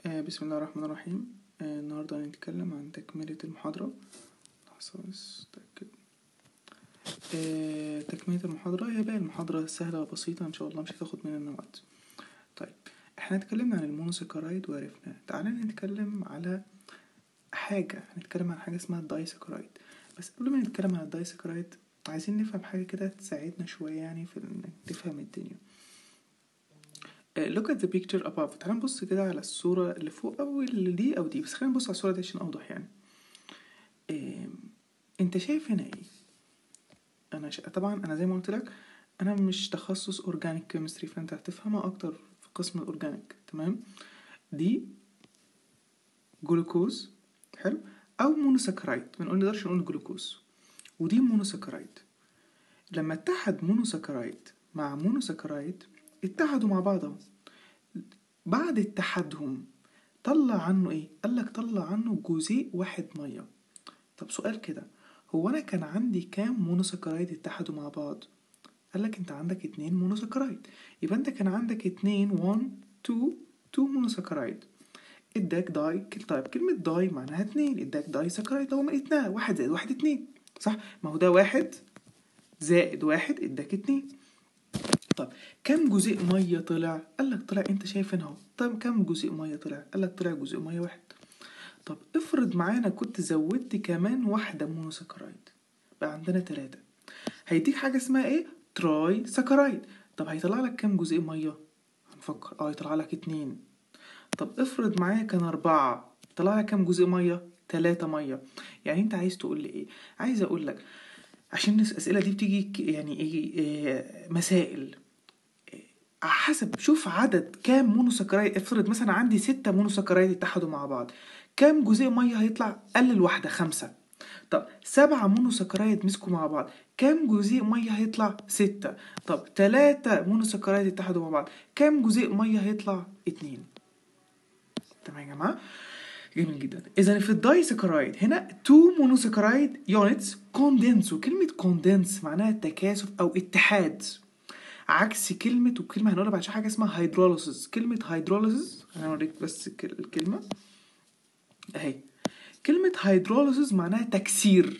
آه، بسم الله الرحمن الرحيم آه، النهاردة هنتكلم عن تكملة المحاضرة لحظة بس أتأكد آه، تكملة المحاضرة هي بقى المحاضرة سهلة وبسيطة إن شاء الله مش هتاخد مننا وقت طيب احنا اتكلمنا عن المونوساكرايد وعرفنا تعالى نتكلم على حاجة هنتكلم عن حاجة اسمها الدايساكرايد بس قبل ما نتكلم عن الدايساكرايد عايزين نفهم حاجة كده تساعدنا شوية يعني في إنك تفهم الدنيا آه، look at the picture above تعال نبص كده على الصورة اللي فوق أو اللي دي أو دي بس خلينا نبص على الصورة دي عشان أوضح يعني آه، أنت شايف هنا إيه؟ أنا ش... طبعا أنا زي ما قلت لك أنا مش تخصص أورجانيك كيمستري فأنت هتفهمها أكتر في قسم الأورجانيك تمام؟ دي جلوكوز حلو أو مونوساكرايد ما نقدرش نقول جلوكوز ودي مونوساكرايد لما اتحد مونوساكرايد مع مونوساكرايد اتحدوا مع بعض اهو بعد اتحادهم طلع عنه ايه قالك طلع عنه جزيء واحد ميه طب سؤال كده هو انا كان عندي كام مونوساكرايد اتحدوا مع بعض قالك انت عندك اتنين مونوساكرايد يبقى انت كان عندك اتنين 1 2 2 مونوساكرايد اداك داي طيب كلمة داي معناها اتنين اداك داي ساكرايد هو من اتنين واحد زائد واحد اتنين صح ما هو ده واحد زائد واحد اداك اتنين طب كم جزيء ميه طلع قال لك طلع انت شايف هنا اهو طب كم جزيء ميه طلع قال لك طلع جزيء ميه واحد طب افرض معانا كنت زودت كمان واحده مونوساكرايد بقى عندنا ثلاثة هيديك حاجه اسمها ايه تراي ساكرايد طب هيطلع لك كم جزيء ميه هنفكر اه هيطلع لك اتنين طب افرض معايا كان أربعة طلع لك كام جزء مية؟ تلاتة مية يعني انت عايز تقول لي ايه؟ عايز اقول لك عشان الأسئلة دي بتيجي ك- يعني ايه إيه، مسائل إيه، حسب شوف عدد كام مونوساكرايد افرض مثلا عندي ستة مونوساكرايد اتحدوا مع بعض كام جزيء مية هيطلع؟ قلل واحدة خمسة طب سبعة مونوساكرايد مسكوا مع بعض كام جزيء مية هيطلع؟ ستة طب تلاتة مونوساكرايد اتحدوا مع بعض كام جزيء مية هيطلع؟ اتنين تمام يا جماعه جميل جدا اذا في الدايسكرايد هنا تو مونوسكرايد يونتس كوندنسوا كلمه كوندنس معناها تكاثف او اتحاد عكس كلمه وكلمه هنقولها بعد شويه حاجه اسمها هيدروليسيس كلمه هيدروليسيس انا اوريك بس الك- الكلمه اهي كلمه هيدروليسيس معناها تكسير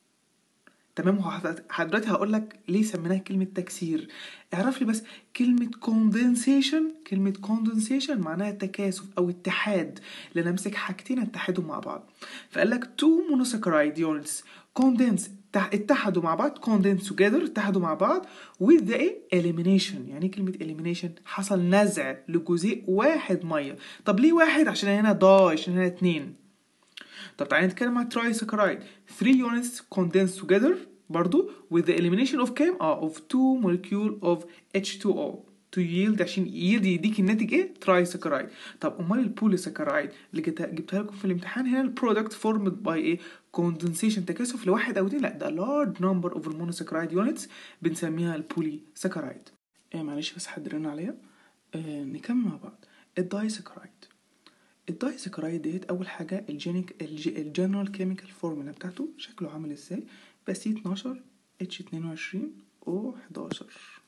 تمام هو حضرتك- دلوقتي هقول لك ليه سميناها كلمة تكسير اعرف لي بس كلمة condensation كلمة condensation معناها تكاثف أو اتحاد لأن أمسك حاجتين اتحدوا مع بعض فقال لك two monosaccharide units condense تح- اتحدوا مع بعض condense together اتحدوا مع بعض with the إيه؟ elimination يعني إيه كلمة elimination حصل نزع لجزيء واحد مية طب ليه واحد عشان هنا ضاي عشان هنا اتنين طب تعالى نتكلم عن ترايسكرايد 3 units condensed together برضو with the elimination of كام؟ اه of 2 molecule of H2O to yield عشان yield يديك الناتج ايه؟ ترايسكرايد طب امال البوليسكرايد اللي جبتها جبتها لكم في الامتحان هنا البرودكت formed by ايه؟ condensation تكاثف لواحد او اتنين لا ده large number of المونوسكرايد units بنسميها البوليسكرايد ايه معلش بس حد رن عليا آه نكمل مع بعض الدايسكرايد الدايسكرايد ديت اول حاجه الجينيك الجنرال كيميكال فورمولا بتاعته شكله عامل ازاي بس 12 اتش 22 او 11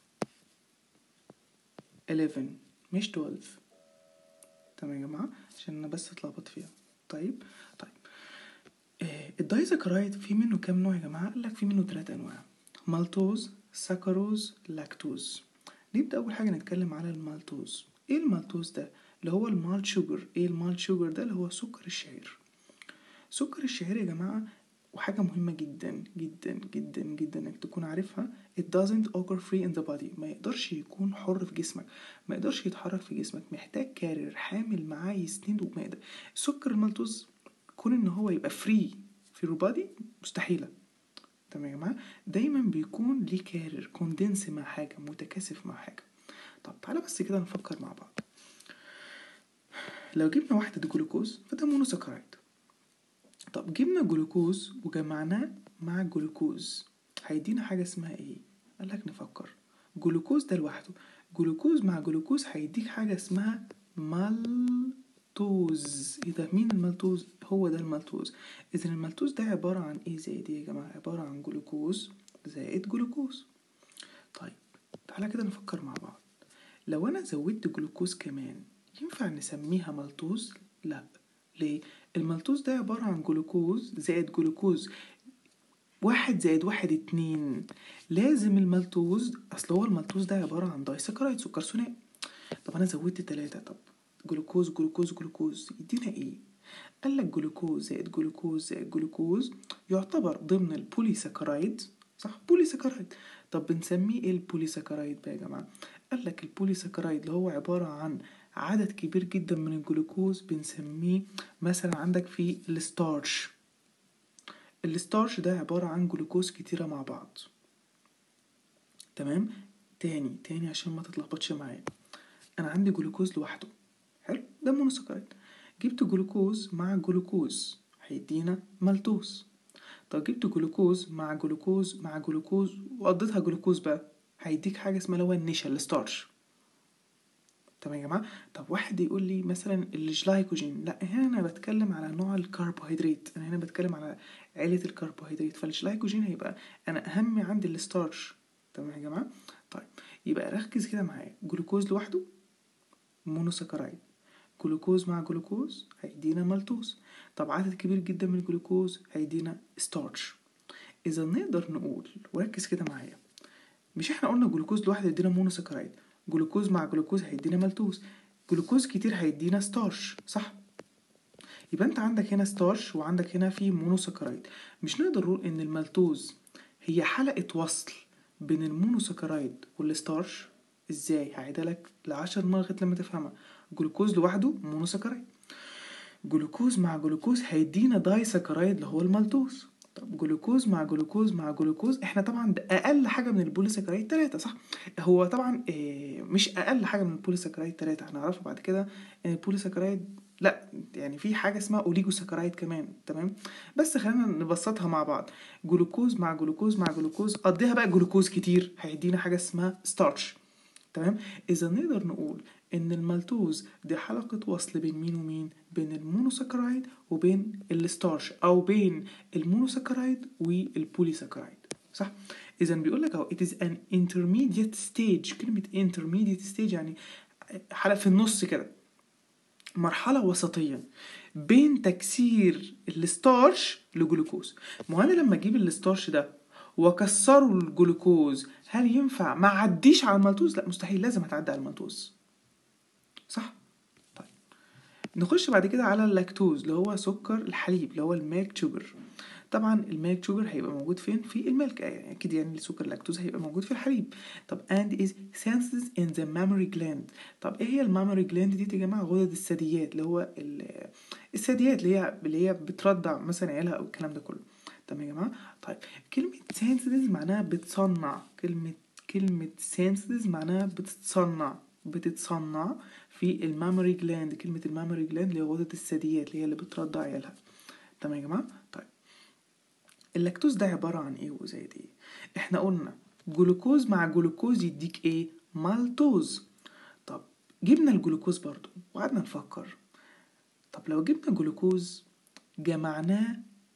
11 مش 12 تمام يا جماعه عشان انا بس اتلخبطت فيها طيب طيب آه الدايسكرايد في منه كام نوع يا جماعه قال لك في منه ثلاثة انواع مالتوز سكروز لاكتوز نبدا اول حاجه نتكلم على المالتوز ايه المالتوز ده اللي هو المالت شوجر ايه المالت شوجر ده اللي هو سكر الشعير سكر الشعير يا جماعة وحاجة مهمة جدا جدا جدا جدا انك تكون عارفها it doesn't occur free in the body ما يقدرش يكون حر في جسمك ما يقدرش يتحرك في جسمك محتاج كارير حامل معاه يسنده ما يقدر السكر المالتوز كون ان هو يبقى فري في your body مستحيلة تمام يا جماعة دايما بيكون ليه كارير كوندنس مع حاجة متكاثف مع حاجة طب تعالى بس كده نفكر مع بعض لو جبنا واحدة جلوكوز فده مونوساكرايد طب جبنا جلوكوز وجمعناه مع جلوكوز هيدينا حاجة اسمها ايه؟ قالك نفكر جلوكوز ده لوحده جلوكوز مع جلوكوز هيديك حاجة اسمها مالتوز ايه ده مين المالتوز؟ هو ده المالتوز اذا المالتوز ده عبارة عن ايه زائد ايه يا جماعة؟ عبارة عن جلوكوز زائد جلوكوز طيب تعالى كده نفكر مع بعض لو انا زودت جلوكوز كمان ينفع نسميها مالتوز لا ليه المالتوز ده عبارة عن جلوكوز زائد جلوكوز واحد زائد واحد اتنين لازم المالتوز اصل هو المالتوز ده عبارة عن دايسكرايد سكر ثنائي طب انا زودت تلاتة طب جلوكوز جلوكوز جلوكوز يدينا ايه قال لك جلوكوز زائد جلوكوز زائد جلوكوز يعتبر ضمن البوليساكرايد صح بوليساكرايد طب بنسميه ايه البوليساكرايد بقى يا جماعه قال لك البوليساكرايد اللي هو عباره عن عدد كبير جدا من الجلوكوز بنسميه مثلا عندك في الستارش الستارش ده عبارة عن جلوكوز كتيرة مع بعض تمام تاني تاني عشان ما تتلخبطش معايا انا عندي جلوكوز لوحده حلو ده مونوسكرايد جبت جلوكوز مع جلوكوز هيدينا مالتوز طب جبت جلوكوز مع جلوكوز مع جلوكوز وقضيتها جلوكوز بقى هيديك حاجة اسمها اللي هو النشا الستارش تمام يا جماعة طب واحد يقول لي مثلا الجلايكوجين لا هنا انا بتكلم على نوع الكربوهيدرات انا هنا بتكلم على عيلة الكربوهيدرات فالجلايكوجين هيبقى انا اهم عندي الستارش تمام يا جماعة طيب يبقى ركز كده معايا جلوكوز لوحده مونوساكرايد جلوكوز مع جلوكوز هيدينا مالتوز طب عدد كبير جدا من الجلوكوز هيدينا ستارش اذا نقدر نقول وركز كده معايا مش احنا قلنا جلوكوز لوحده يدينا مونوساكرايد جلوكوز مع جلوكوز هيدينا مالتوز جلوكوز كتير هيدينا ستارش صح يبقى انت عندك هنا ستارش وعندك هنا في مونوساكرايد مش نقدر نقول ان المالتوز هي حلقة وصل بين المونوساكرايد والستارش ازاي هعيدها لك لعشر مرات لغاية لما تفهمها جلوكوز لوحده مونوساكرايد جلوكوز مع جلوكوز هيدينا داي ساكرايد اللي هو المالتوز طب جلوكوز مع جلوكوز مع جلوكوز احنا طبعا ده اقل حاجه من البوليساكرايد 3 صح هو طبعا اه مش اقل حاجه من البوليساكرايد 3 هنعرفها بعد كده ان البوليساكرايد لا يعني في حاجه اسمها اوليجوساكرايد كمان تمام بس خلينا نبسطها مع بعض جلوكوز مع جلوكوز مع جلوكوز قضيها بقى جلوكوز كتير هيدينا حاجه اسمها ستارش تمام اذا نقدر نقول ان المالتوز دي حلقة وصل بين مين ومين بين المونوساكرايد وبين الستارش او بين المونوساكرايد والبوليساكرايد صح اذا بيقول لك اهو it is an intermediate stage كلمة intermediate stage يعني حلقة في النص كده مرحلة وسطية بين تكسير الستارش لجلوكوز ما انا لما اجيب الستارش ده واكسره الجلوكوز هل ينفع ما عديش على المالتوز لا مستحيل لازم هتعدي على المالتوز صح طيب نخش بعد كده على اللاكتوز اللي هو سكر الحليب اللي هو الميلك شوجر طبعا الميلك شوجر هيبقى موجود فين في الميلك يعني اكيد يعني السكر اللاكتوز هيبقى موجود في الحليب طب and is senses in the mammary gland طب ايه هي المامري جلاند دي يا جماعه غدد الثدييات اللي هو الثدييات اللي هي اللي هي بترضع مثلا عيالها او الكلام ده كله تمام يا جماعه طيب كلمه senses معناها بتصنع كلمه كلمه senses معناها بتتصنع بتتصنع في المامري جلاند كلمة المامري جلاند اللي هي غدة الثدييات اللي هي اللي بترضع عيالها تمام يا جماعة طيب اللاكتوز ده عبارة عن ايه وزائد ايه احنا قلنا جلوكوز مع جلوكوز يديك ايه مالتوز طب جبنا الجلوكوز برضو وقعدنا نفكر طب لو جبنا جلوكوز جمعناه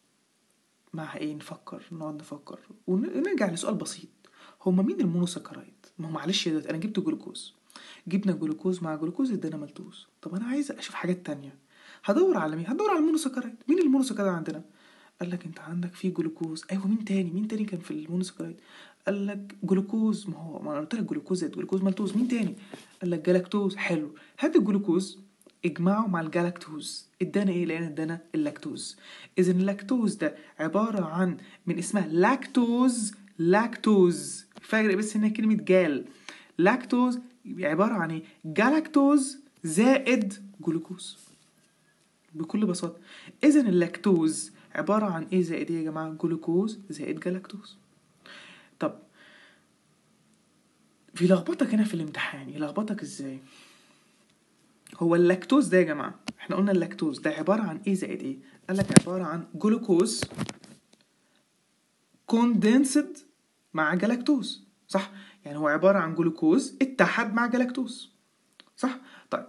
مع ايه نفكر نقعد نفكر ونرجع لسؤال بسيط هما مين المونوساكرايد ما هو معلش يا انا جبت جلوكوز جبنا جلوكوز مع جلوكوز ادانا مالتوز طب انا عايز اشوف حاجات تانية هدور على مين هدور على المونوساكرايد مين المونوساكرايد عندنا قال لك انت عندك في جلوكوز ايوه مين تاني مين تاني كان في المونوساكرايد قال لك جلوكوز ما هو ما انا قلت لك جلوكوز زائد جلوكوز مالتوز مين تاني قال لك جلاكتوز حلو هات الجلوكوز اجمعه مع الجلاكتوز ادانا ايه لان ادانا اللاكتوز اذا اللاكتوز ده عباره عن من اسمها لاكتوز لاكتوز فرق بس هنا كلمه جال لاكتوز عبارة عن ايه؟ جلاكتوز زائد جلوكوز بكل بساطة إذا اللاكتوز عبارة عن ايه زائد ايه يا جماعة؟ جلوكوز زائد جلاكتوز طب في لخبطك هنا في الامتحان يلخبطك ازاي؟ هو اللاكتوز ده يا جماعة احنا قلنا اللاكتوز ده عبارة عن ايه زائد ايه؟ قال لك عبارة عن جلوكوز كوندنسد مع جلاكتوز صح؟ يعني هو عبارة عن جلوكوز اتحد مع جلاكتوز صح؟ طيب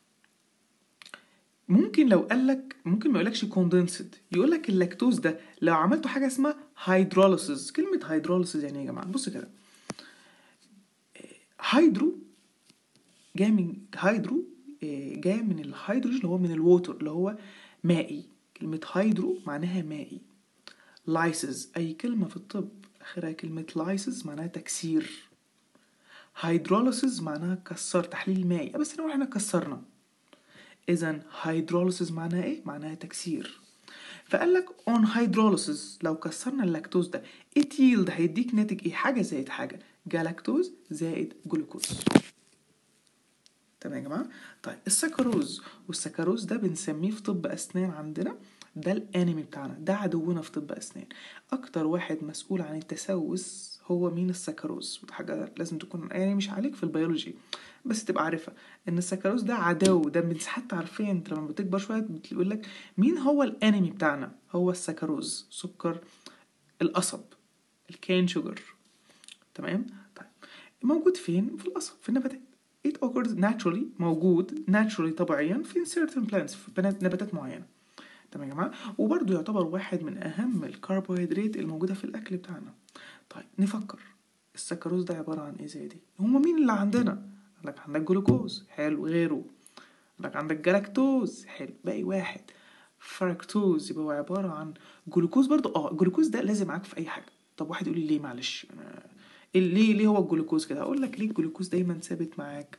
ممكن لو قال لك ممكن ما يقولكش كوندنسد يقول لك اللاكتوز ده لو عملته حاجة اسمها هيدروليسيس كلمة هيدروليسيس يعني ايه يا جماعة؟ بص كده هيدرو جاي من هيدرو آه، جاية من الهيدروجين اللي هو من الووتر اللي هو مائي كلمة هيدرو معناها مائي لايسز أي كلمة في الطب آخرها كلمة لايسز معناها تكسير هيدروليسز معناها كسر تحليل مائي بس نقول احنا كسرنا إذا هيدروليسز معناها إيه؟ معناها تكسير فقال لك اون هيدروليسز لو كسرنا اللاكتوز ده it yield هيديك ناتج ايه حاجه زائد حاجه جلاكتوز زائد جلوكوز تمام يا جماعه طيب السكروز والسكروز ده بنسميه في طب اسنان عندنا ده الانمي بتاعنا ده عدونا في طب اسنان اكتر واحد مسؤول عن التسوس هو مين السكروز ودي حاجه لازم تكون يعني مش عليك في البيولوجي بس تبقى عارفها ان السكروز ده عدو ده من حتى عارفين انت لما بتكبر شويه بيقول لك مين هو الانمي بتاعنا هو السكروز سكر القصب الكين شوجر تمام طيب موجود فين في القصب في النباتات it occurs naturally موجود naturally طبيعيا في certain plants في بنات- نباتات معينه تمام يا جماعه وبرضه يعتبر واحد من اهم الكربوهيدرات الموجوده في الاكل بتاعنا طيب نفكر السكروز ده عباره عن ايه زي دي هما مين اللي عندنا قال لك عندك جلوكوز حلو غيره قال لك عندك جلاكتوز حلو باقي واحد فركتوز يبقى هو عباره عن جلوكوز برضو اه الجلوكوز ده لازم معاك في اي حاجه طب واحد يقول لي ليه معلش أنا إيه- ليه ليه هو الجلوكوز كده اقول لك ليه الجلوكوز دايما ثابت معاك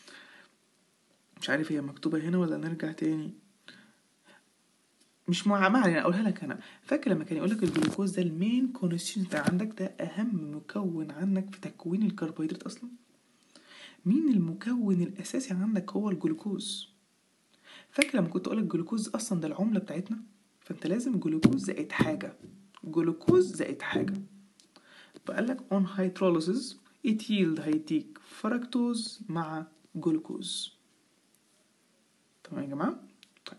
مش عارف هي مكتوبه هنا ولا نرجع تاني مش مع ما علينا اقولها لك انا فاكر لما كان يقول لك الجلوكوز ده المين كونستيتيوشنت عندك ده اهم مكون عندك في تكوين الكربوهيدرات اصلا مين المكون الاساسي عندك هو الجلوكوز فاكر لما كنت اقولك الجلوكوز اصلا ده العمله بتاعتنا فانت لازم جلوكوز زائد حاجه جلوكوز زائد حاجه فقال لك on hydrolysis it yield هيديك فركتوز مع جلوكوز تمام يا جماعه طيب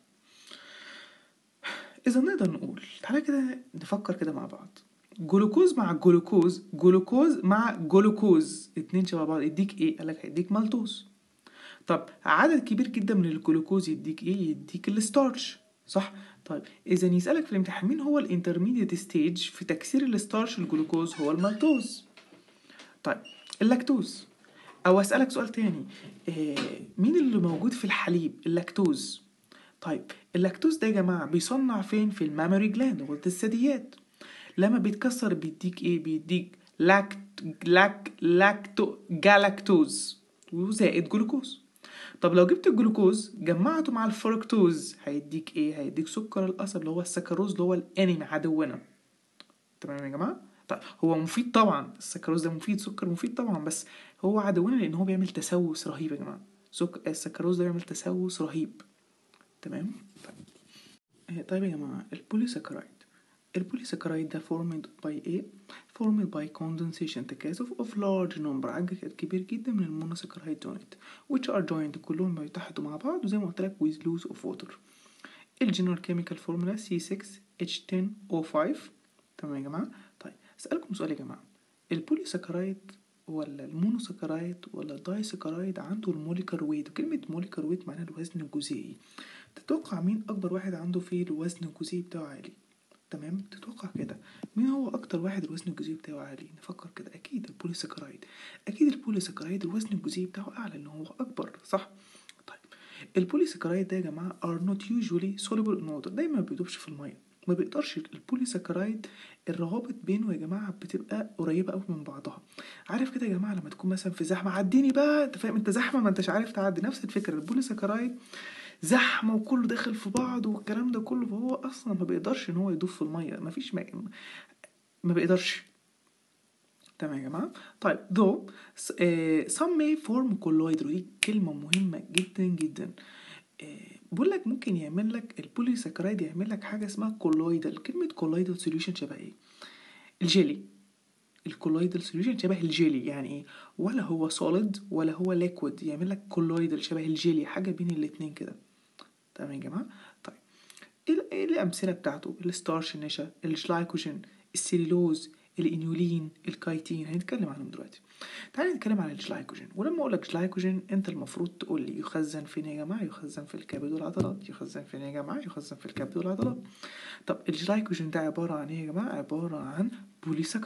اذا نقدر نقول تعالى كده نفكر كده مع بعض جلوكوز مع جلوكوز جلوكوز مع جلوكوز اتنين شبه بعض يديك ايه قالك هيديك مالتوز طب عدد كبير جدا من الجلوكوز يديك ايه يديك الستارش صح طيب اذا يسالك في الامتحان مين هو الانترميديت ستيج في تكسير الستارش الجلوكوز هو المالتوز طيب اللاكتوز او اسالك سؤال تاني إيه مين اللي موجود في الحليب اللاكتوز طيب اللاكتوز ده يا جماعه بيصنع فين في الماموري جلاند غدة الثدييات لما بيتكسر بيديك ايه بيديك لاكت لاك لاكتو جالاكتوز وزائد جلوكوز طب لو جبت الجلوكوز جمعته مع الفركتوز هيديك ايه هيديك سكر القصب اللي هو السكروز اللي هو الانمي عدونا تمام يا جماعه طيب هو مفيد طبعا السكروز ده مفيد سكر مفيد طبعا بس هو عدونا لان هو بيعمل تسوس رهيب يا جماعه سك... السكروز ده بيعمل تسوس رهيب تمام طيب آه، طيب يا جماعه البوليساكرايد البوليساكرايد ده formed by ايه formed by condensation تكاثف of large number عدد كبير جدا من المونوساكرايد unit which are joined كلهم بيتحدوا مع بعض وزي ما قلت لك with loose of water الجنرال كيميكال فورمولا C6H10O5 تمام يا جماعه طيب اسالكم سؤال يا جماعه البوليساكرايد ولا المونوساكرايد ولا الدايساكرايد عنده الموليكر ويت وكلمة موليكر ويت معناها الوزن الجزيئي تتوقع مين أكبر واحد عنده فيه الوزن الجزيئي بتاعه عالي تمام تتوقع كده مين هو أكتر واحد الوزن الجزيئي بتاعه عالي نفكر كده أكيد البوليساكرايد أكيد البوليساكرايد الوزن الجزيئي بتاعه أعلى لأن هو أكبر صح طيب البوليساكرايد ده يا جماعة are not usually soluble in water دايما ما بيدوبش في المية ما بيقدرش البوليساكرايد الروابط بينه يا جماعة بتبقى قريبة أوي من بعضها عارف كده يا جماعة لما تكون مثلا في زحمة عديني بقى انت فاهم انت زحمة ما انتش عارف تعدي نفس الفكرة البوليساكرايد زحمة وكله داخل في بعض والكلام ده كله فهو أصلا ما بيقدرش إن هو يدوب في المية مفيش ما, ما بيقدرش تمام يا جماعة طيب though s- آه، some may form colloid ودي كلمة مهمة جدا جدا آه، بقول لك ممكن يعمل لك البوليساكرايد يعمل لك حاجة اسمها كولويدال كلمة كولويدال سوليوشن شبه ايه الجيلي الكولويدال سوليوشن شبه الجيلي يعني ايه ولا هو سوليد ولا هو ليكويد يعمل لك كولويدال شبه الجيلي حاجة بين الاتنين كده تمام يا جماعة طيب ايه ال- ايه الأمثلة بتاعته الستارش النشا الجلايكوجين السيلولوز الانيولين الكايتين هنتكلم عنهم دلوقتي تعالى نتكلم عن الجلايكوجين ولما اقول لك جلايكوجين انت المفروض تقول لي يخزن فين يا جماعه يخزن في الكبد والعضلات يخزن فين يا جماعه يخزن في الكبد والعضلات طب الجلايكوجين ده عباره عن ايه يا جماعه عباره عن بوليساكرايد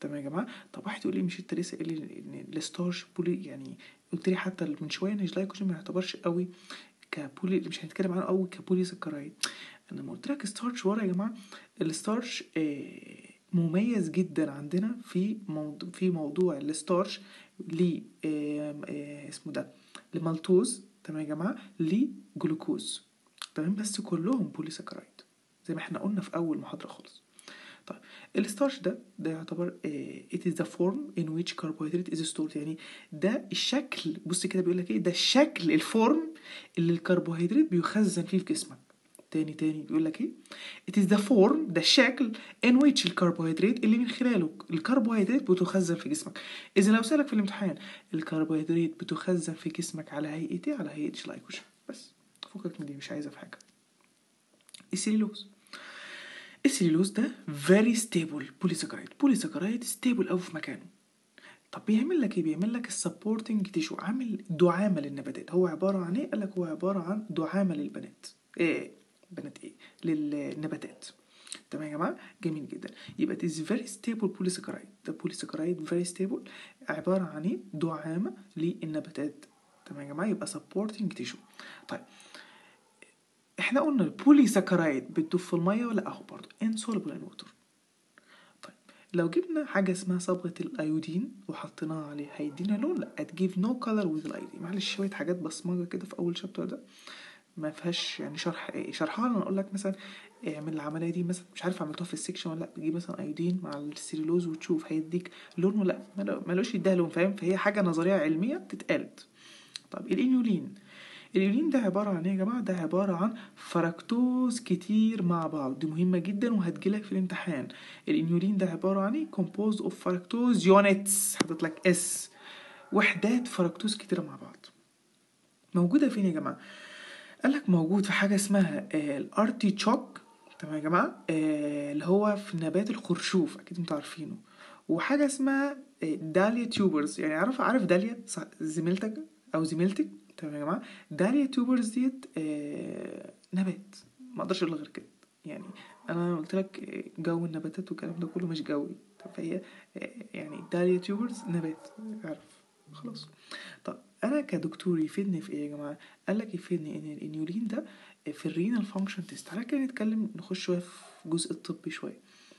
تمام يا جماعه طب واحد يقول لي مش انت لسه قايل لي ان الستارش بولي يعني قلت لي حتى من شويه ان الجلايكوجين ما يعتبرش قوي كبولي مش هنتكلم عنه قوي كبولي سكرايد انا لما قلت لك ستارش ورا يا جماعه الستارش آه، مميز جدا عندنا في موضوع في موضوع الستارش ل آه، آه، اسمه ده لمالتوز تمام يا جماعه لجلوكوز تمام بس كلهم بولي سكرايد زي ما احنا قلنا في اول محاضره خالص طيب الستارش ده ده يعتبر آه، it is the form in which carbohydrate is stored يعني ده الشكل بص كده بيقول لك ايه ده الشكل الفورم اللي الكربوهيدرات بيخزن فيه في جسمك تاني تاني بيقول لك ايه it is the form ده الشكل in which الكربوهيدرات اللي من خلاله الكربوهيدرات بتخزن في جسمك اذا لو سألك في الامتحان الكربوهيدرات بتخزن في جسمك على هيئة ايه على هيئة جلايكوجين بس فكك من دي مش عايزها في حاجة السليلوز السليلوز ده very stable بوليساكرايد بوليساكرايد stable أوي في مكانه طب بيعمل لك ايه بيعمل لك السبورتنج تيشو عامل دعامه للنباتات هو عباره عن ايه قال لك هو عباره عن دعامه للبنات ايه بنات ايه للنباتات تمام يا جماعه جميل جدا يبقى it is very stable polysaccharide ده polysaccharide very stable عباره عن ايه دعامه للنباتات تمام يا جماعه يبقى supporting tissue طيب احنا قلنا البوليساكرايد بتدوب في الميه ولا اهو برضه insoluble in water طيب لو جبنا حاجة اسمها صبغة الأيودين وحطيناها عليه هيدينا لون لا هتجيب نو كولر وذ الأيودين معلش شوية حاجات بصمجة كده في أول شابتر ده ما فيهاش يعني شرح ايه شرحها لنا اقول لك مثلا اعمل العمليه دي مثلا مش عارف عملتوها في السكشن ولا لا تجيب مثلا ايودين مع السيلولوز وتشوف هيديك لون ولا لا ملو- ملوش يديها لون فاهم فهي حاجه نظريه علميه بتتقالت طب الانيولين الانيولين ده عباره عن ايه يا جماعه ده عباره عن فركتوز كتير مع بعض دي مهمه جدا وهتجيلك في الامتحان الانيولين ده عباره عن ايه composed of فركتوز يونتس حاطط لك اس وحدات فركتوز كتيره مع بعض موجوده فين يا جماعه قال لك موجود في حاجه اسمها الارتيتشوك تمام يا جماعه آه، اللي هو في نبات الخرشوف اكيد انتوا عارفينه وحاجه اسمها آه، داليا تيوبرز يعني عارف عارف داليا صح- زميلتك او زميلتك تمام يا جماعه داليا تيوبرز ديت آه، نبات ما اقدرش اقول غير كده يعني انا قلت لك آه، جو النباتات والكلام ده كله مش جوي طب فهي آه، يعني داليا تيوبرز نبات عارف خلاص طب انا كدكتور يفيدني في ايه يا جماعه قال لك يفيدني ان الانيولين ده في الرينال فانكشن تيست تعالى كده نتكلم نخش شويه في الجزء الطبي شويه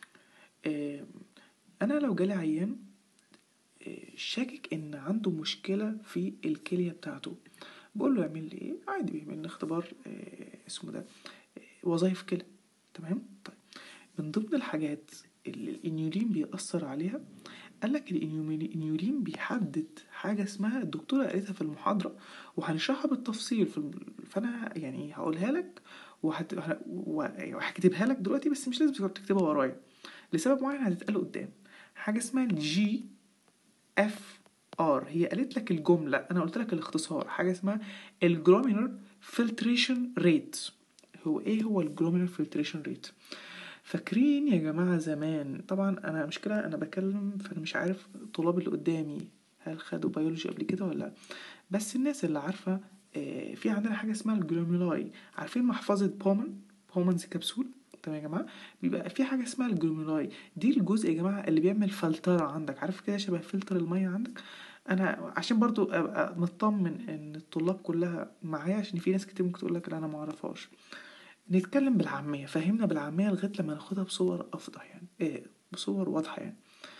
آه، انا لو جالي عيان آه، شاكك ان عنده مشكله في الكليه بتاعته بقول له اعمل لي ايه عادي بيعمل لي اختبار آه، اسمه ده آه، وظائف كلى تمام طيب من ضمن الحاجات اللي الانيولين بيأثر عليها قال لك الانيولين بيحدد حاجه اسمها الدكتوره قالتها في المحاضره وهنشرحها بالتفصيل في الم- فانا يعني هقولها لك وهت... وهكتبها لك دلوقتي بس مش لازم تكتبها ورايا لسبب معين هتتقال قدام حاجه اسمها الجي اف ار هي قالت لك الجمله انا قلت لك الاختصار حاجه اسمها الجرومينر فلتريشن ريت هو ايه هو الجرومينر فلتريشن ريت فاكرين يا جماعه زمان طبعا انا مشكله انا بكلم فانا مش عارف الطلاب اللي قدامي هل خدوا بيولوجي قبل كده ولا لا بس الناس اللي عارفه آه، في عندنا حاجه اسمها الجلوميولاي عارفين محفظه بومن بومنز كبسول تمام يا جماعه بيبقى في حاجه اسمها الجلوميولاي دي الجزء يا جماعه اللي بيعمل فلتره عندك عارف كده شبه فلتر الميه عندك انا عشان برضو ابقى مطمن ان الطلاب كلها معايا عشان في ناس كتير ممكن تقول لك لا انا ما اعرفهاش نتكلم بالعاميه فهمنا بالعاميه لغايه لما ناخدها بصور افضل يعني إيه بصور واضحه يعني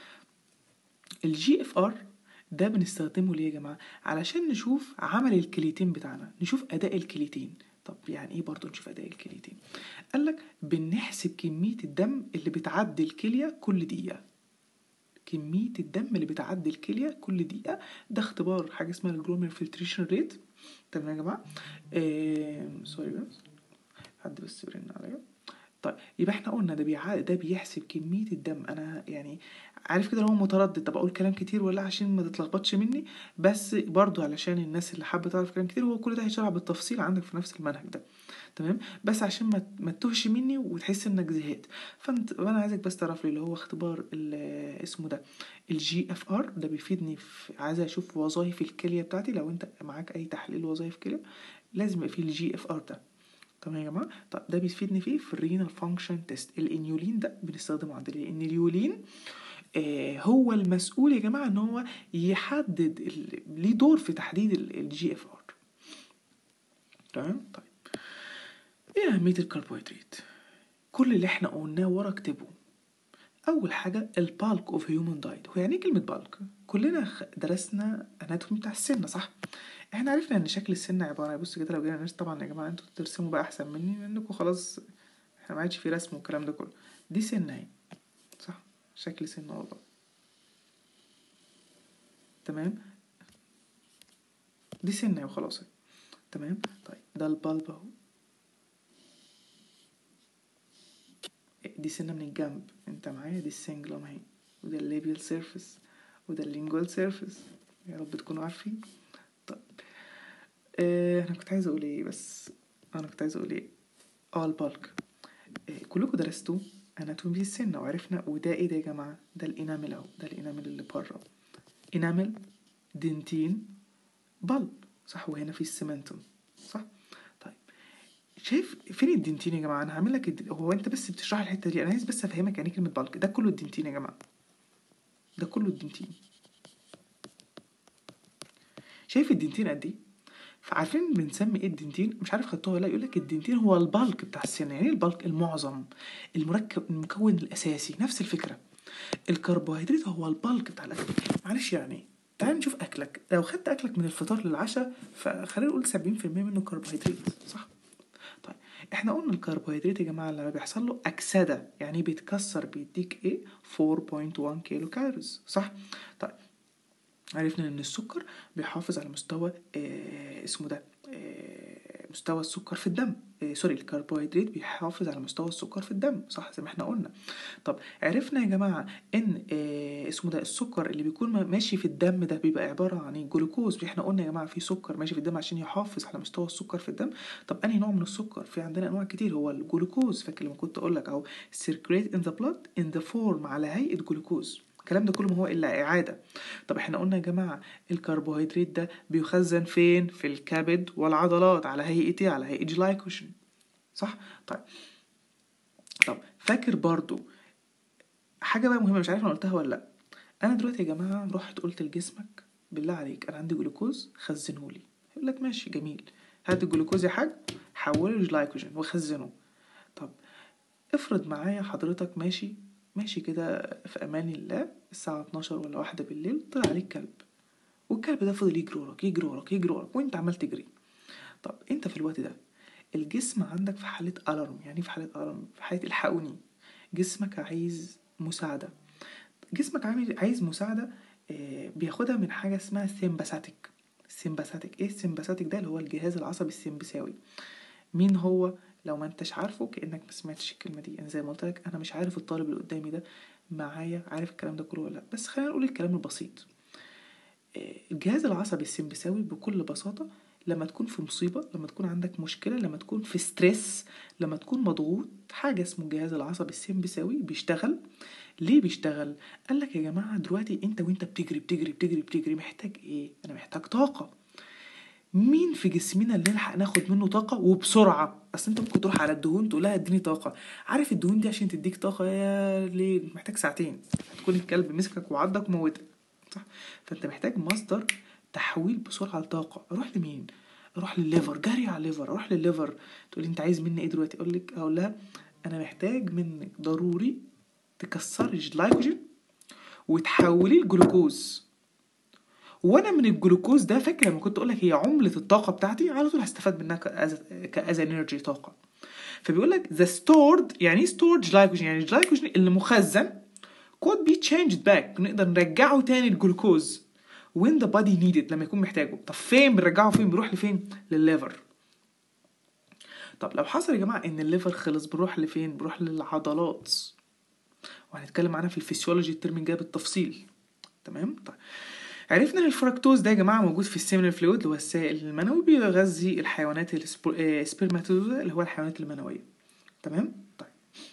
الجي اف ار ده بنستخدمه ليه يا جماعه علشان نشوف عمل الكليتين بتاعنا نشوف اداء الكليتين طب يعني ايه برضه نشوف اداء الكليتين قال لك بنحسب كميه الدم اللي بتعدي الكليه كل دقيقه كميه الدم اللي بتعدي الكليه كل دقيقه ده اختبار حاجه اسمها الجلومير فلتريشن ريت تمام يا جماعه آه سوري بس حد بس بيرن عليا طيب يبقى احنا قلنا ده بيع... ده بيحسب كميه الدم انا يعني عارف كده لو هو متردد طب اقول كلام كتير ولا عشان ما تتلخبطش مني بس برضو علشان الناس اللي حابه تعرف كلام كتير هو كل ده هيشرح بالتفصيل عندك في نفس المنهج ده تمام بس عشان ما ما تتوهش مني وتحس انك زهقت فانت انا عايزك بس تعرف لي اللي هو اختبار ال- اسمه ده الجي اف ار ده بيفيدني في عايز اشوف وظائف الكليه بتاعتي لو انت معاك اي تحليل وظائف كليه لازم يبقى فيه الجي اف ار ده تمام يا جماعه طب ده بيفيدني في ايه في الرينال فانكشن تيست الانيولين ده بنستخدمه عندنا لان اليولين آه هو المسؤول يا جماعه ان هو يحدد ال- ليه دور في تحديد الجي اف ار تمام طيب ايه اهميه الكربوهيدرات كل اللي احنا قلناه ورا اكتبه اول حاجه البالك اوف هيومن دايت هو يعني ايه كلمه بالك كلنا خ- درسنا اناتومي بتاع السنه صح احنا عرفنا ان شكل السنه عباره بص كده لو جينا نرسم طبعا يا جماعه انتوا ترسموا بقى احسن مني لانكم خلاص احنا ما عادش في رسم والكلام ده كله دي سنه اهي صح شكل سنه والله تمام دي سنه وخلاص اهي. تمام طيب ده البلب اهو دي سنة من الجنب انت معايا دي السنجلوم اهي وده الليبيال سيرفيس وده اللينجوال سيرفيس يا رب تكونوا عارفين طيب آه انا كنت عايز اقول ايه بس انا كنت عايز اقول ايه اه البالك آه كلكم درستوا اناتومي السنة وعرفنا وده ايه ده يا جماعة ده الانامل اهو ده الانامل اللي بره انامل دنتين بلب صح وهنا في السيمنتوم صح طيب شايف فين الدنتين يا جماعه انا هعمل لك الد... هو انت بس بتشرح الحته دي انا عايز بس افهمك يعني إيه كلمه بالك ده كله الدنتين يا جماعه ده كله الدنتين شايف الدنتين قد ايه فعارفين بنسمي ايه الدنتين مش عارف خدتوها ولا لا يقول لك الدنتين هو البالك بتاع السنه يعني إيه البالك المعظم المركب المكون الاساسي نفس الفكره الكربوهيدرات هو البالك بتاع الاكل معلش يعني تعال نشوف اكلك لو خدت اكلك من الفطار للعشاء فخلينا نقول 70% منه كربوهيدرات صح طيب احنا قلنا الكربوهيدرات يا جماعه لما بيحصل له اكسده يعني بيتكسر بيديك ايه 4.1 كيلو كالوريز صح طيب عرفنا ان السكر بيحافظ على مستوى آه اسمه ده آه مستوى السكر في الدم آه سوري الكربوهيدرات بيحافظ على مستوى السكر في الدم صح زي ما احنا قلنا طب عرفنا يا جماعه ان آه اسمه ده السكر اللي بيكون ما- ماشي في الدم ده بيبقى عباره عن ايه جلوكوز احنا قلنا يا جماعه في سكر ماشي في الدم عشان يحافظ على مستوى السكر في الدم طب انهي نوع من السكر في عندنا انواع كتير هو الجلوكوز فاكر لما كنت اقول لك اهو circulate in the blood in the form على هيئه جلوكوز الكلام ده كله ما هو الا اعاده طب احنا قلنا يا جماعه الكربوهيدرات ده بيخزن فين في الكبد والعضلات على هيئه ايه على هيئه جلايكوجين صح طيب طب فاكر برضو حاجه بقى مهمه مش عارف انا قلتها ولا لا انا دلوقتي يا جماعه رحت قلت لجسمك بالله عليك انا عندي جلوكوز خزنهولي يقول لك ماشي جميل هات الجلوكوز يا حاج حوله لجلايكوجين وخزنه طب افرض معايا حضرتك ماشي ماشي كده في امان الله الساعه 12 ولا واحدة بالليل طلع عليك كلب والكلب ده فضل يجري وراك يجري وراك يجري وراك وانت عمال تجري طب انت في الوقت ده الجسم عندك في حالة ألارم يعني في حالة ألارم في حالة الحقوني جسمك عايز مساعدة جسمك عايز عايز مساعدة آه، بياخدها من حاجة اسمها سيمباثيك سيمباثيك ايه السيمباثيك ده اللي هو الجهاز العصبي السيمبثاوي مين هو لو ما انتش عارفه كأنك ما سمعتش الكلمة دي انا زي ما قلت لك انا مش عارف الطالب اللي قدامي ده معايا عارف الكلام ده كله ولا لا بس خلينا نقول الكلام البسيط آه، الجهاز العصبي السيمبثاوي بكل بساطة لما تكون في مصيبة لما تكون عندك مشكلة لما تكون في ستريس لما تكون مضغوط حاجة اسمه الجهاز العصبي السيمبثاوي بيشتغل ليه بيشتغل قال لك يا جماعة دلوقتي انت وانت بتجري بتجري بتجري بتجري محتاج ايه انا محتاج طاقة مين في جسمنا اللي نلحق ناخد منه طاقة وبسرعة اصل انت ممكن تروح على الدهون تقول لها اديني طاقة عارف الدهون دي عشان تديك طاقة يا ليه محتاج ساعتين هتكون الكلب مسكك وعضك وموتك صح فانت محتاج مصدر تحويل بسرعة لطاقة اروح لمين اروح للليفر جري على الليفر اروح للليفر تقول لي انت عايز مني ايه دلوقتي اقول لك اقول لها انا محتاج منك ضروري تكسري الجلايكوجين وتحوليه لجلوكوز وانا من الجلوكوز ده فاكر لما كنت اقول لك هي عمله الطاقه بتاعتي على طول هستفاد منها كاز كاز انرجي طاقه فبيقول لك ذا ستورد يعني ايه ستورد جلايكوجين يعني الجلايكوجين اللي مخزن could be changed back نقدر نرجعه تاني الجلوكوز when the body needed لما يكون محتاجه طب فين بنرجعه فين بيروح لفين للليفر طب لو حصل يا جماعه ان الليفر خلص بنروح لفين بنروح للعضلات وهنتكلم عنها في الفسيولوجي الترم الجاي بالتفصيل تمام طيب عرفنا ان الفركتوز ده يا جماعه موجود في السيمينال فلويد اللي هو السائل المنوي بيغذي الحيوانات السبرماتوزا اللي هو الحيوانات المنويه تمام طيب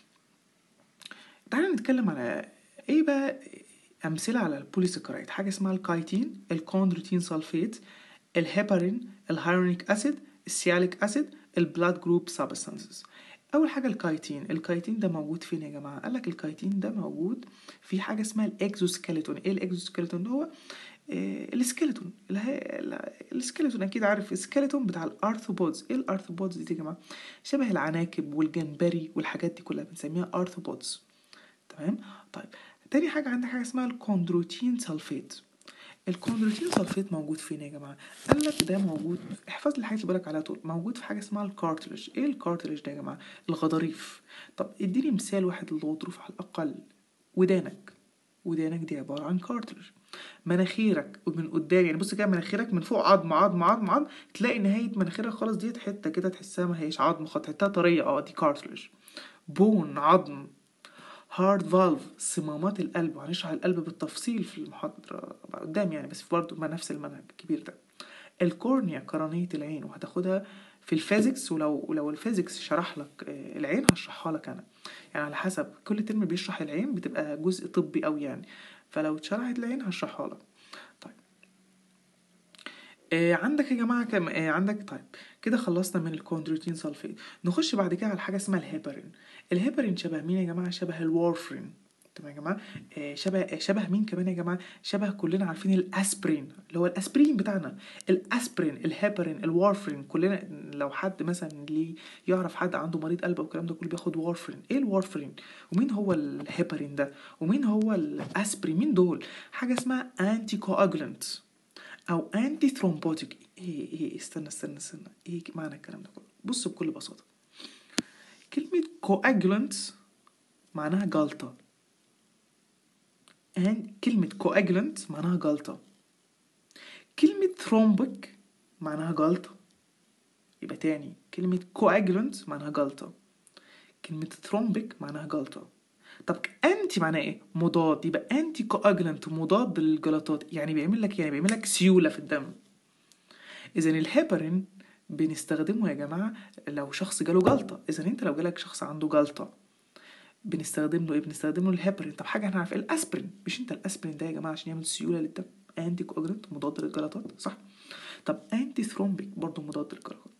تعالى نتكلم على ايه بقى امثله على البوليسكرايد حاجه اسمها الكايتين الكوندروتين سلفيت الهيبارين الهيرونيك اسيد السياليك اسيد البلاد جروب سبستانسز اول حاجه الكايتين الكايتين ده موجود فين يا جماعه قال لك الكايتين ده موجود في حاجه اسمها الاكزوسكيلتون ايه الاكزوسكيلتون ده هو إيه السكيلتون اللي هي السكيلتون اكيد عارف السكيلتون بتاع الارثروبودز ايه الارثروبودز دي يا جماعه شبه العناكب والجمبري والحاجات دي كلها بنسميها ارثروبودز تمام طيب تاني حاجه عندك حاجه اسمها الكوندروتين سلفيت الكوندروتين سلفيت موجود فين يا جماعه قال لك ده موجود احفظ لي الحاجات اللي بالك عليها طول موجود في حاجه اسمها الكارتلج ايه الكارتلج ده يا جماعه الغضاريف طب اديني مثال واحد للغضروف على الاقل ودانك ودانك دي عباره عن كارتلج مناخيرك ومن قدام يعني بص كده مناخيرك من فوق عظم عظم عظم عظم تلاقي نهايه مناخيرك خلاص ديت حته كده تحسها ما هيش عظم خط حتها طريه اه دي كارتلج بون عظم هارد فالف صمامات القلب وهنشرح القلب بالتفصيل في المحاضرة قدام يعني بس برضه ما نفس المنهج الكبير ده الكورنيا قرنية العين وهتاخدها في الفيزيكس ولو لو الفيزيكس شرح لك العين هشرحها لك انا يعني على حسب كل ترم بيشرح العين بتبقى جزء طبي قوي يعني فلو اتشرحت العين هشرحها لك طيب آه عندك يا جماعه كم آه عندك طيب كده خلصنا من الكوندروتين سلفيت نخش بعد كده على حاجه اسمها الهيبرين الهيبرين شبه مين يا جماعه شبه الوارفرين تمام يا جماعه آه شبه شبه مين كمان يا جماعه شبه كلنا عارفين الاسبرين اللي هو الاسبرين بتاعنا الاسبرين الهيبرين الوارفرين كلنا لو حد مثلا ليه يعرف حد عنده مريض قلب او الكلام ده كله بياخد وارفرين ايه الوارفرين ومين هو الهيبرين ده ومين هو الاسبرين مين دول حاجه اسمها انتي كواجولانت او انتي ثرومبوتيك ايه ايه استنى استنى استنى ايه معنى الكلام ده كله بص بكل بساطه كلمه كواجولانت معناها جلطه and كلمة coagulant معناها جلطة كلمة ثرومبك معناها جلطة يبقى تاني كلمة coagulant معناها جلطة كلمة ثرومبك معناها جلطة طب انتي معناه ايه مضاد يبقى انتي كواجلنت مضاد للجلطات يعني بيعمل لك يعني بيعمل لك سيوله في الدم اذا الهيبرين بنستخدمه يا جماعه لو شخص جاله جلطه اذا انت لو جالك شخص عنده جلطه بنستخدم له ايه بنستخدم له الهيبرين طب حاجه احنا عارفين الاسبرين مش انت الاسبرين ده يا جماعه عشان يعمل سيوله للدم انتي كواجلنت مضاد للجلطات صح طب انتي ثرومبيك برضه مضاد للجلطات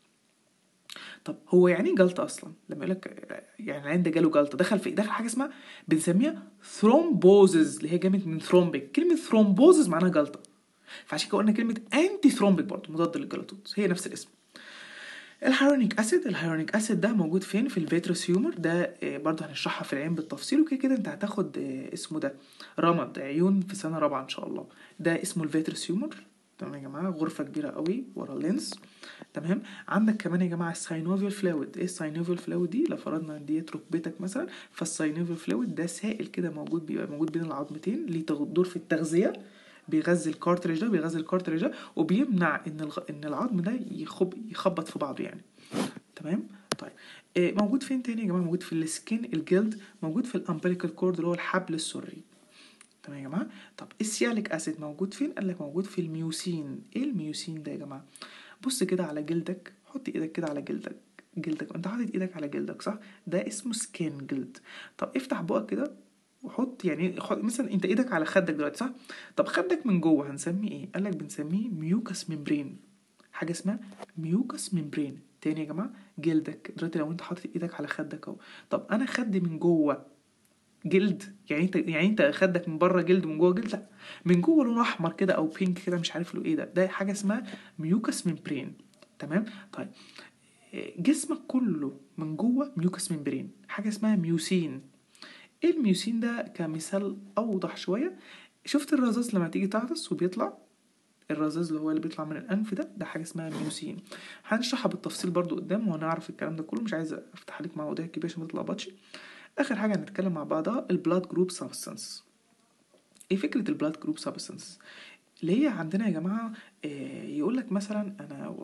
طب هو يعني ايه جلطه اصلا لما يقول لك يعني العين ده جاله جلطه دخل في دخل حاجه اسمها بنسميها ثرومبوزز اللي هي جابت من ثرومبيك كلمه ثرومبوزز معناها جلطه فعشان كده قلنا كلمه انتي ثرومبيك برضه مضاد للجلطات هي نفس الاسم الهيرونيك اسيد الهيرونيك اسيد ده موجود فين في الفيتروس هيومر ده برضه هنشرحها في العين بالتفصيل وكده كده انت هتاخد اسمه ده رمد عيون في سنه رابعه ان شاء الله ده اسمه الفيتروس هيومر تمام يا جماعه غرفه كبيره قوي ورا اللينس تمام عندك كمان يا جماعه الساينوفيال فلويد ايه الساينوفيال فلويد دي لو فرضنا ان ديت ركبتك مثلا فالساينوفيال فلويد ده سائل كده موجود بيبقى موجود بين العظمتين ليه دور في التغذيه بيغذي الكارتريج ده بيغذي الكارتريج ده وبيمنع ان الغ... ان العظم ده يخب يخبط في بعضه يعني تمام طيب إيه موجود فين تاني يا جماعه موجود في السكين الجلد موجود في الامبليكال كورد اللي هو الحبل السري تمام يا جماعه طب السياليك اسيد موجود فين قال لك موجود في الميوسين ايه الميوسين ده يا جماعه بص كده على جلدك حط ايدك كده على جلدك جلدك انت حاطط ايدك على جلدك صح ده اسمه سكين جلد طب افتح بقك كده وحط يعني حط مثلا انت ايدك على خدك دلوقتي صح طب خدك من جوه هنسميه ايه قال لك بنسميه ميوكس ممبرين حاجه اسمها ميوكس ممبرين تاني يا جماعه جلدك دلوقتي لو انت حاطط ايدك على خدك اهو طب انا خدي من جوه جلد يعني انت يعني انت خدك من بره جلد من جوه جلد لا من جوه لون احمر كده او بينك كده مش عارف له ايه ده ده حاجه اسمها ميوكس ممبرين تمام طيب جسمك كله من جوه ميوكس ممبرين حاجه اسمها ميوسين ايه الميوسين ده كمثال اوضح شويه شفت الرذاذ لما تيجي تعطس وبيطلع الرذاذ اللي هو اللي بيطلع من الانف ده ده حاجه اسمها ميوسين هنشرحها بالتفصيل برضو قدام وهنعرف الكلام ده كله مش عايز افتح عليك مواضيع كبيره عشان ما تتلخبطش اخر حاجه هنتكلم مع بعضها البلاد جروب سبستانس ايه فكره البلاد جروب سبستانس اللي هي عندنا يا جماعه إيه يقول لك مثلا انا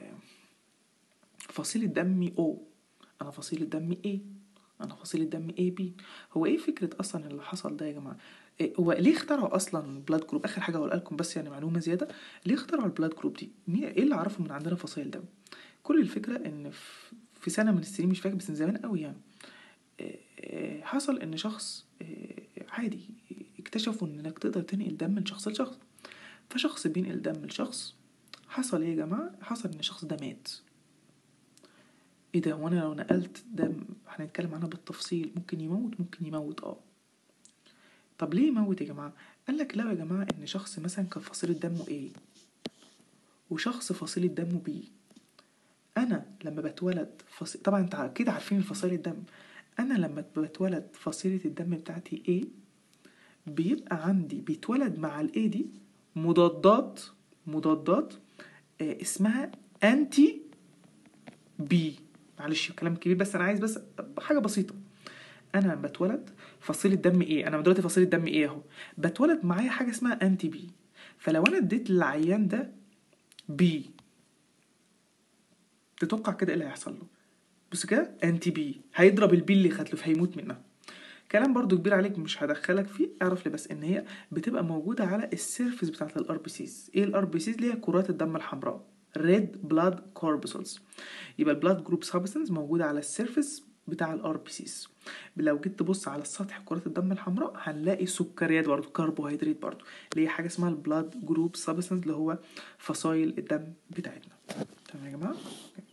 فصيله دمي او انا فصيله دمي ايه انا فصيله دمي اي بي هو ايه فكره اصلا اللي حصل ده يا جماعه إيه هو ليه اخترعوا اصلا البلاد جروب اخر حاجه اقول لكم بس يعني معلومه زياده ليه اخترعوا البلاد جروب دي مين ايه اللي عرفوا من عندنا فصائل دم كل الفكره ان في سنه من السنين مش فاكر بس من زمان قوي يعني إيه حصل ان شخص إيه عادي اكتشفوا انك تقدر تنقل دم من شخص لشخص فشخص بينقل دم لشخص حصل ايه يا جماعه حصل ان الشخص ده مات ايه ده هو انا لو نقلت دم هنتكلم عنها بالتفصيل ممكن يموت ممكن يموت اه طب ليه يموت يا جماعه قال لك لو يا جماعه ان شخص مثلا كان فصيله دمه ايه وشخص فصيله دمه بي انا لما بتولد فص... طبعا انت اكيد عارفين فصيله الدم انا لما بتولد فصيله الدم بتاعتي ايه بيبقى عندي بيتولد مع الايه دي مضادات مضادات آه اسمها انتي بي معلش كلام كبير بس انا عايز بس حاجه بسيطه انا لما بتولد فصيله دم ايه انا دلوقتي فصيله دم ايه اهو بتولد معايا حاجه اسمها انتي بي فلو انا اديت للعيان ده بي تتوقع كده ايه اللي هيحصل له بص كده انتي بي هيضرب البي اللي خد له فهيموت منها كلام برضو كبير عليك مش هدخلك فيه اعرف لي بس ان هي بتبقى موجوده على السيرفيس بتاعت الار بي سيز ايه الار بي سيز اللي هي كرات الدم الحمراء ريد بلاد كوربسولز يبقى البلاد جروب سبستنس موجوده على السيرفيس بتاع الار بي سيز لو جيت تبص على السطح كرات الدم الحمراء هنلاقي سكريات برضو كربوهيدرات برضو اللي هي حاجه اسمها البلاد جروب سبستنس اللي هو فصائل الدم بتاعتنا تمام يا جماعه